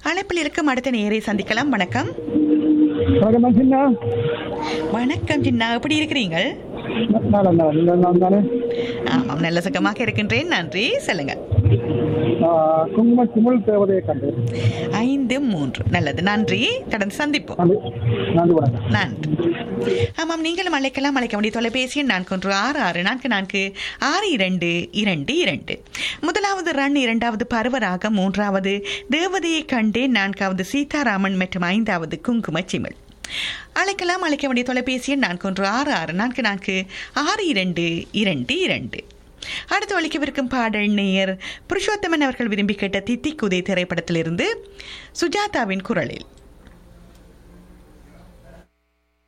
அழைப்பில் இருக்கும் அடுத்த நேரை சந்திக்கலாம் வணக்கம் வணக்கம் சின்ன வணக்கம் சின்னா எப்படி இருக்கிறீங்கள் நான் நான் தானே ஆமாம் நல்ல சுகமாக இருக்கின்றேன் நன்றி சொல்லுங்க குங்கும சிமுல் தேவதையை கண்டேன் ஐந்து மூன்று நல்லது நன்றி தொடர்ந்து சந்திப்போம் நன்றி நன்றி வணக்கம் நன்றி ஆமாம் நீங்களும் அழைக்கலாம் அழைக்க வேண்டிய தொலைபேசி எண் நான்கு ஒன்று ஆறு ஆறு நான்கு நான்கு ஆறு இரண்டு இரண்டு இரண்டு முதலாவது ரன் இரண்டாவது பருவராகம் மூன்றாவது தேவதையை கண்டேன் நான்காவது சீதாராமன் மற்றும் ஐந்தாவது குங்கும சிமிழ் அழைக்கலாம் அழைக்க வேண்டிய தொலைபேசி எண் நான்கு ஒன்று ஆறு ஆறு நான்கு நான்கு ஆறு இரண்டு இரண்டு இரண்டு அடுத்து ஒழிக்கவிருக்கும் பாடல் நேயர் புருஷோத்தமன் அவர்கள் விரும்பி கேட்ட தித்திக்குதை திரைப்படத்திலிருந்து சுஜாதாவின் குரலில்